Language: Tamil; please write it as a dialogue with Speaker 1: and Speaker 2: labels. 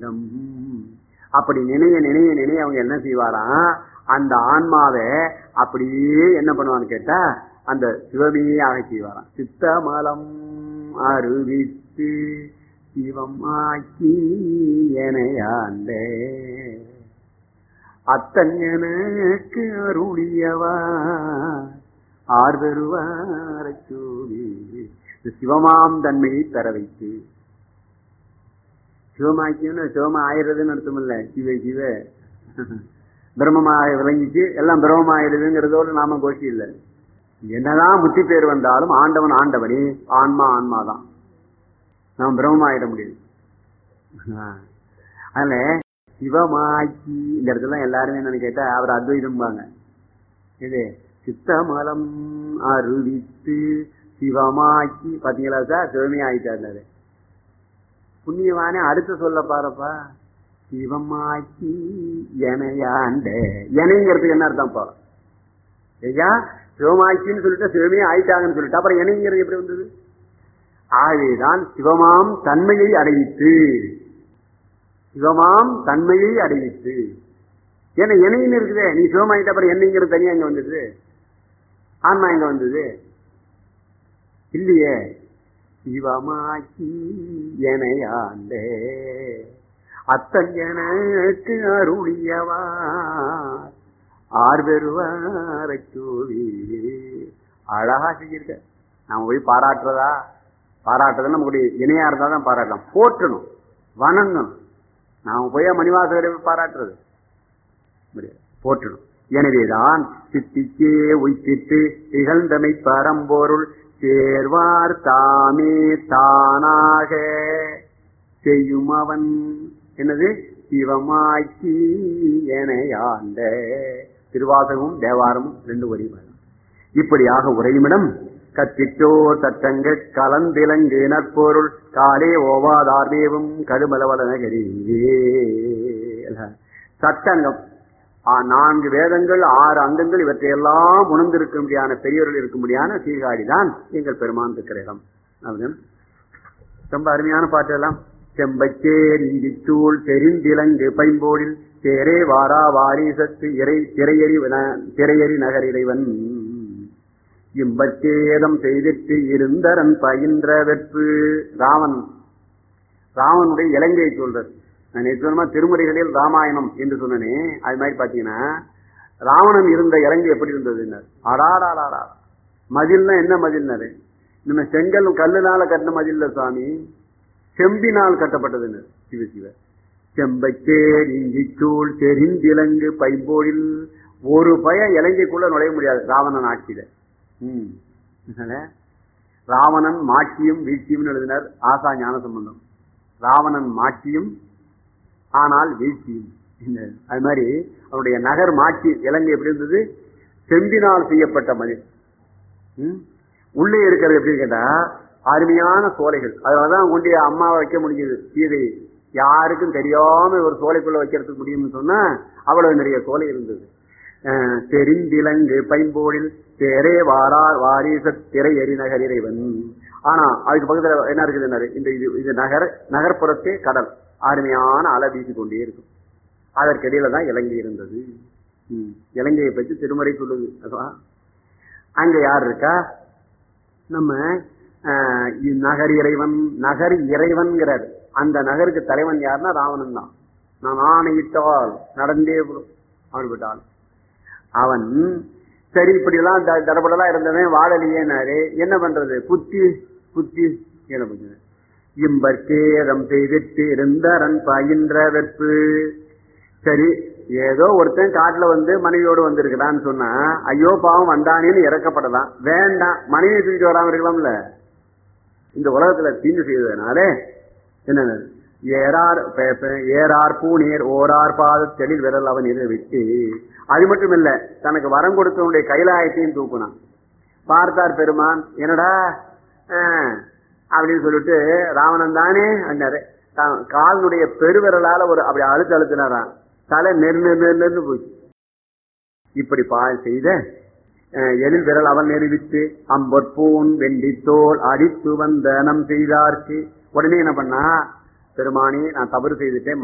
Speaker 1: அமிர்தம் அப்படி நினைய நினைய நினைய அவங்க என்ன செய்வாராம் அந்த ஆன்மாவை அப்படியே என்ன பண்ணுவான்னு கேட்டா அந்த சிவமையே ஆக செய்வாராம் சித்தமலம் அருவித்து சிவம் ஆக்கி எனையாண்டே அத்தன் எனக்கு அருளியவா ஆர்வருவாரை சூவி இந்த சிவமாம் தன்மையை பெற வைத்து சிவமாக்கியம்னு சிவமா ஆயிடுறதுன்னு அர்த்தம் இல்ல சிவ சிவ பிரம்மமாக விளங்கிச்சு எல்லாம் பிரம்மமாயிடுதுங்கிறதோடு நாம கோஷி இல்லை என்னதான் முத்தி பேர் வந்தாலும் ஆண்டவன் ஆண்டவனே ஆன்மா ஆன்மா தான் நாம் பிரம்மமாயிட முடியும் அதனால சிவமாக்கி இந்த இடத்துல எல்லாருமே என்னன்னு கேட்டா அவர் அத்வைதம்பாங்க இது சித்தமலம் அருவித்து சிவமாக்கி பாத்தீங்களா சார் சிவமே ஆயிட்டாரு புண்ணியவானே அடுத்து சொல்ல பாருப்பா சிவமாக்கி எனையாண்ட எனைங்கிறதுக்கு என்ன அர்த்தம் பா ஐயா சிவமாக்கின்னு சொல்லிட்டு சிவமே ஆயிட்டாங்கன்னு சொல்லிட்டு அப்புறம் எனைங்கிறது எப்படி வந்தது ஆகவேதான் சிவமாம் தன்மையை அடைவித்து சிவமாம் தன்மையை அடைவித்து ஏன்னா எனைன்னு இருக்குதே நீ சிவமாயிட்ட அப்புறம் என்னைங்கிறது தனியா இங்க வந்தது ஆன்மா எங்க வந்தது இல்லையே சிவமாக்கி எனையாண்டே அத்தன் எனக்கு அருளியவா ஆர்வெருவாரை சூவி அழகா செஞ்சிருக்க நாம போய் பாராட்டுறதா பாராட்டுறதுன்னு நம்மளுடைய இணையா இருந்தா தான் பாராட்டலாம் போற்றணும் வணங்கணும் நாம போய் மணிவாசகரை பாராட்டுறது முடியாது போற்றணும் எனவேதான் சித்திக்கே உய்த்திட்டு திகழ்ந்தமை பரம்பொருள் சேர்வார் தாமே தானாக செய்யும் அவன் என்னது சிவமாக்கி எனையாண்ட திருவாசகமும் தேவாரமும் ரெண்டு வரி இப்படியாக உரையுமிடம் கத்திட்டோர் தத்தங்க கலந்திலங்கு நற்பொருள் காலே ஓவாதார்மேவும் கடுமலவல நகரியே சட்டங்கம் நான்கு வேதங்கள் ஆறு அங்கங்கள் இவற்றையெல்லாம் உணர்ந்திருக்கும்படியான பெரியவர்கள் இருக்கும்படியான சீர்காழி தான் எங்கள் பெருமான் இருக்கிற இடம் அப்படின்னு ரொம்ப அருமையான பாட்டு எல்லாம் செம்பச்சேர் இந்திச்சூள் தெரிந்திலங்கு பைம்போடில் சேரே வாரா வாரிசத்து இறை திரையறி திரையறி நகர் இறைவன் இம்பச்சேதம் செய்திட்டு இருந்தரன் பயின்ற வெற்று ராவன் ராவனுடைய இலங்கையை சொல்றது நான் நிச்சயமா திருமுறைகளில் ராமாயணம் என்று சொன்னனே அது மாதிரி பாத்தீங்கன்னா ராவணன் இருந்த இலங்கை எப்படி இருந்தது அடாடாடாடா மதில்னா என்ன மதில்னாரு நம்ம செங்கல் கல்லுனால கட்டின மதில்ல சுவாமி செம்பினால் கட்டப்பட்டது சிவ சிவ செம்பச்சேர் இஞ்சிச்சூள் தெரிந்திலங்கு பைம்போடில் ஒரு பய இலங்கைக்குள்ள நுழைய முடியாது ராவணன் ஆட்சியில உம் ராவணன் மாட்சியும் வீழ்ச்சியும் எழுதினார் ஆசா ஞான சம்பந்தம் ராவணன் மாட்சியும் ஆனால் வீழ்ச்சியும் அது மாதிரி அவருடைய நகர் மாட்சி இலங்கை எப்படி இருந்தது செம்பினால் செய்யப்பட்ட மதில் உள்ளே இருக்கிறது எப்படி கேட்டா அருமையான சோலைகள் அதனாலதான் கொண்டு அம்மாவை வைக்க முடிஞ்சது சீதை யாருக்கும் தெரியாம ஒரு சோலைக்குள்ள வைக்கிறதுக்கு முடியும்னு சொன்னா அவ்வளவு நிறைய சோலை இருந்தது தெரிந்திலங்கு பைம்போடில் தேரே வாரார் வாரிச திரை எரிநகர் இறைவன் ஆனா அதுக்கு பக்கத்துல என்ன இருக்குது இந்த இது இது நகர் நகர்ப்புறத்தே கடல் அருமையான அலை வீசி கொண்டே இருக்கும் அதற்கிடையில தான் இலங்கை இருந்தது இலங்கையை பற்றி திருமறை சொல்லுது அங்க யார் இருக்கா நம்ம நகர் இறைவன் நகர் இறைவன்கிறார் அந்த நகருக்கு தலைவன் யாருன்னா ராவணன் தான் நான் ஆணையிட்டால் நடந்தே அவன் அவன் சரி இப்படி எல்லாம் தடப்படலாம் இருந்தவன் வாழலையேனாரு என்ன பண்றது புத்தி புத்தி என்ன பண்ணுது இம்பற்கேதம் செய்திட்டு இருந்தரன் பயின்ற வெப்பு சரி ஏதோ ஒருத்தன் காட்டுல வந்து மனைவியோடு வந்திருக்கிறான்னு சொன்னா ஐயோ பாவம் வந்தானேன்னு இறக்கப்படலாம் வேண்டாம் மனைவி தூக்கிட்டு வராம இருக்கலாம்ல இந்த உலகத்துல தீங்கு செய்ததுனால என்ன ஏறார் ஏறார் பூநீர் ஓரார் பாத தெளில் விரல் அவன் இதை விட்டு அது மட்டும் இல்ல தனக்கு வரம் கொடுத்தவனுடைய கைலாயத்தையும் தூக்குனான் பார்த்தார் பெருமான் என்னடா அப்படின்னு சொல்லிட்டு ராவணன் தானே அண்ணாரு காலனுடைய பெருவிரலால ஒரு அப்படி அழுத்து அழுத்தினாராம் தலை நெரு நெரு நெருன்னு போச்சு இப்படி பா செய்த எழில் விரல் அவன் நெருவித்து அம்பற்பூன் வெண்டித்தோல் அடித்து வந்த நம் செய்தார்க்கு உடனே என்ன பண்ணா பெருமானி நான் தவறு செய்துட்டேன்